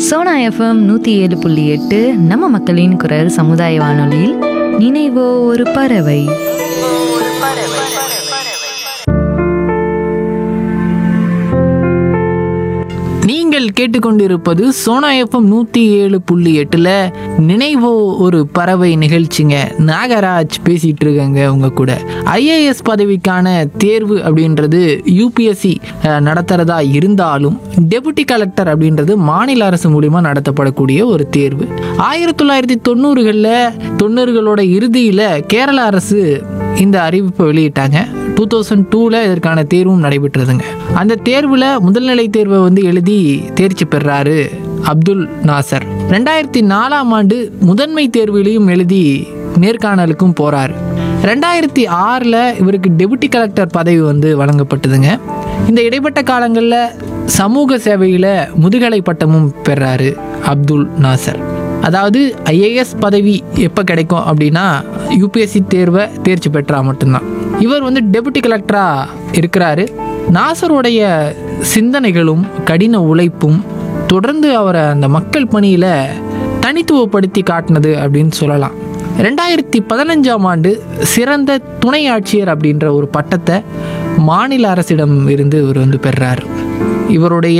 Sona FM நூற்றி ஏழு புள்ளி எட்டு நம்ம மக்களின் குரல் சமுதாய வானொலியில் நினைவோ ஒரு பறவை நீங்கள் கேட்டுக்கொண்டிருப்பது சோனா எஃப்எம் நூற்றி ஏழு புள்ளி எட்டில் நினைவோ ஒரு பறவை நிகழ்ச்சிங்க நாகராஜ் பேசிகிட்டு இருக்கேங்க உங்க கூட ஐஏஎஸ் பதவிக்கான தேர்வு அப்படின்றது யூபிஎஸ்சி நடத்துகிறதா இருந்தாலும் டெபுட்டி கலெக்டர் அப்படின்றது மாநில அரசு மூலிமா நடத்தப்படக்கூடிய ஒரு தேர்வு ஆயிரத்தி தொள்ளாயிரத்தி தொண்ணூறுகளில் தொண்ணூறுகளோட இறுதியில் கேரள அரசு இந்த அறிவிப்பை வெளியிட்டாங்க டூ தௌசண்ட் டூவில் இதற்கான தேர்வும் நடைபெற்றதுங்க அந்த தேர்வில் முதல்நிலை தேர்வை வந்து எழுதி தேர்ச்சி பெறாரு அப்துல் நாசர் ரெண்டாயிரத்தி நாலாம் ஆண்டு முதன்மை தேர்விலையும் எழுதி நேர்காணலுக்கும் போறாரு ரெண்டாயிரத்தி ஆறில் இவருக்கு டெபுட்டி கலெக்டர் பதவி வந்து வழங்கப்பட்டதுங்க இந்த இடைப்பட்ட காலங்களில் சமூக சேவையில் முதுகலை பட்டமும் பெறாரு அப்துல் நாசர் அதாவது ஐஏஎஸ் பதவி எப்போ கிடைக்கும் அப்படின்னா யூபிஎஸ்சி தேர்வை தேர்ச்சி பெற்றா மட்டும்தான் இவர் வந்து டெபுட்டி கலெக்டராக இருக்கிறாரு நாசருடைய சிந்தனைகளும் கடின உழைப்பும் தொடர்ந்து அவரை அந்த மக்கள் பணியில் தனித்துவப்படுத்தி காட்டினது அப்படின்னு சொல்லலாம் ரெண்டாயிரத்தி பதினஞ்சாம் ஆண்டு சிறந்த துணை ஆட்சியர் அப்படின்ற ஒரு பட்டத்தை மாநில அரசிடம் இருந்து இவர் வந்து பெறார் இவருடைய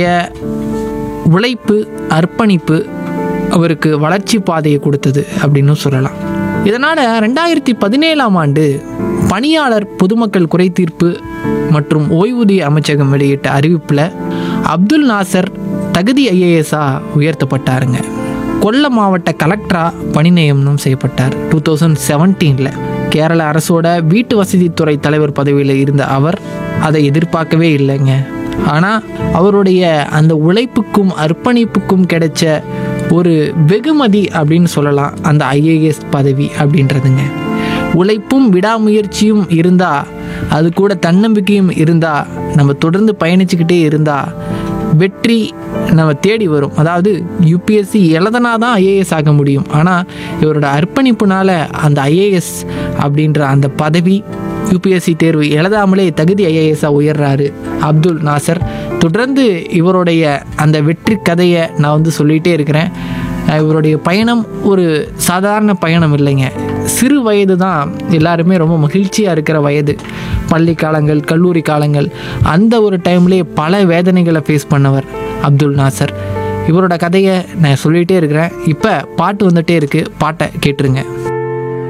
உழைப்பு அர்ப்பணிப்பு அவருக்கு வளர்ச்சி பாதையை கொடுத்தது அப்படின்னு சொல்லலாம் இதனால் ரெண்டாயிரத்தி பதினேழாம் ஆண்டு பணியாளர் பொதுமக்கள் குறை தீர்ப்பு மற்றும் ஓய்வூதிய அமைச்சகம் வெளியிட்ட அறிவிப்பில் அப்துல் நாசர் தகுதி ஐஏஎஸ்ஸாக உயர்த்தப்பட்டாருங்க கொல்லம் மாவட்ட கலெக்டராக பணி நியமனம் செய்யப்பட்டார் டூ தௌசண்ட் செவன்டீனில் கேரள அரசோட வீட்டு வசதித்துறை தலைவர் பதவியில் இருந்த அவர் அதை எதிர்பார்க்கவே இல்லைங்க ஆனால் அவருடைய அந்த உழைப்புக்கும் அர்ப்பணிப்புக்கும் கிடைச்ச ஒரு வெகுமதி அப்படின்னு சொல்லலாம் அந்த ஐஏஎஸ் பதவி அப்படின்றதுங்க உழைப்பும் விடாமுயற்சியும் இருந்தால் அது கூட தன்னம்பிக்கையும் இருந்தால் நம்ம தொடர்ந்து பயணிச்சுக்கிட்டே இருந்தால் வெற்றி நம்ம தேடி வரும் அதாவது யூபிஎஸ்சி எழுதனா தான் ஐஏஎஸ் ஆக முடியும் ஆனால் இவரோட அர்ப்பணிப்புனால அந்த ஐஏஎஸ் அப்படின்ற அந்த பதவி யூபிஎஸ்சி தேர்வு எழுதாமலே தகுதி ஐஏஎஸ்ஸாக உயர்றாரு அப்துல் நாசர் தொடர்ந்து இவருடைய அந்த வெற்றி கதையை நான் வந்து சொல்லிகிட்டே இருக்கிறேன் அஹ் இவருடைய பயணம் ஒரு சாதாரண பயணம் இல்லைங்க சிறு வயது தான் எல்லாருமே ரொம்ப மகிழ்ச்சியாக இருக்கிற வயது பள்ளி காலங்கள் கல்லூரி காலங்கள் அந்த ஒரு டைம்லேயே பல வேதனைகளை ஃபேஸ் பண்ணவர் அப்துல் நாசர் இவரோட கதையை நான் சொல்லிகிட்டே இருக்கிறேன் இப்போ பாட்டு வந்துட்டே இருக்குது பாட்டை கேட்டுருங்க